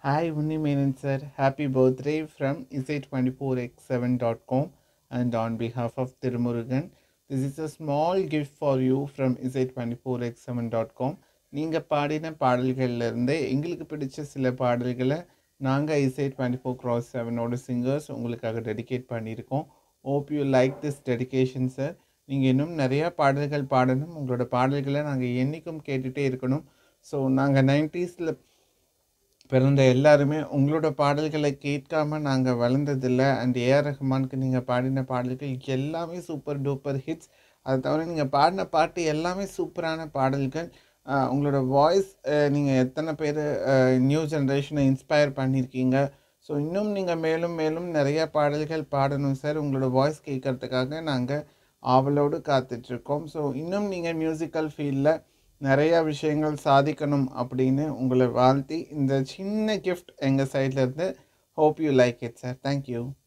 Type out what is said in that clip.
Hi, Unni Menon sir. Happy birthday from Isai24x7.com and on behalf of Tirumurugan. This is a small gift for you from Isai24x7.com. நீங்கள் பாடின பாடல்கள்ல இருந்து எங்களுக்கு பிடிச்ச சில பாடல்களை நாங்கள் இசை டுவெண்ட்டி ஃபோர் க்ராஸ் செவனோட சிங்கர்ஸ் உங்களுக்காக டெடிகேட் பண்ணியிருக்கோம் hope you like this dedication sir நீங்கள் இன்னும் நிறையா பாடல்கள் பாடணும் உங்களோட பாடல்களை நாங்கள் என்றைக்கும் கேட்டுகிட்டே இருக்கணும் ஸோ நாங்கள் நைன்டிஸில் பிறந்த எல்லாருமே உங்களோட பாடல்களை கேட்காம நாங்கள் வளர்ந்ததில்லை அண்ட் ஏஆர் ரஹ்மானுக்கு நீங்கள் பாடின பாடல்கள் எல்லாமே சூப்பர் டூப்பர் ஹிட்ஸ் அதை தவிர நீங்கள் பாடின பாட்டு எல்லாமே சூப்பரான பாடல்கள் ஆஹ் உங்களோட வாய்ஸ் நீங்கள் எத்தனை பேர் நியூ ஜென்ரேஷனை இன்ஸ்பயர் பண்ணியிருக்கீங்க ஸோ இன்னும் நீங்கள் மேலும் மேலும் நிறைய பாடல்கள் பாடணும் சார் உங்களோட வாய்ஸ் கேட்கறதுக்காக நாங்கள் ஆவலோடு காத்துட்ருக்கோம் ஸோ இன்னும் நீங்கள் மியூசிக்கல் ஃபீல்டில் நிறையா விஷயங்கள் சாதிக்கணும் அப்படின்னு உங்களை வாழ்த்தி இந்த சின்ன கிஃப்ட் எங்கள் சைட்லேருந்து hope you like it sir thank you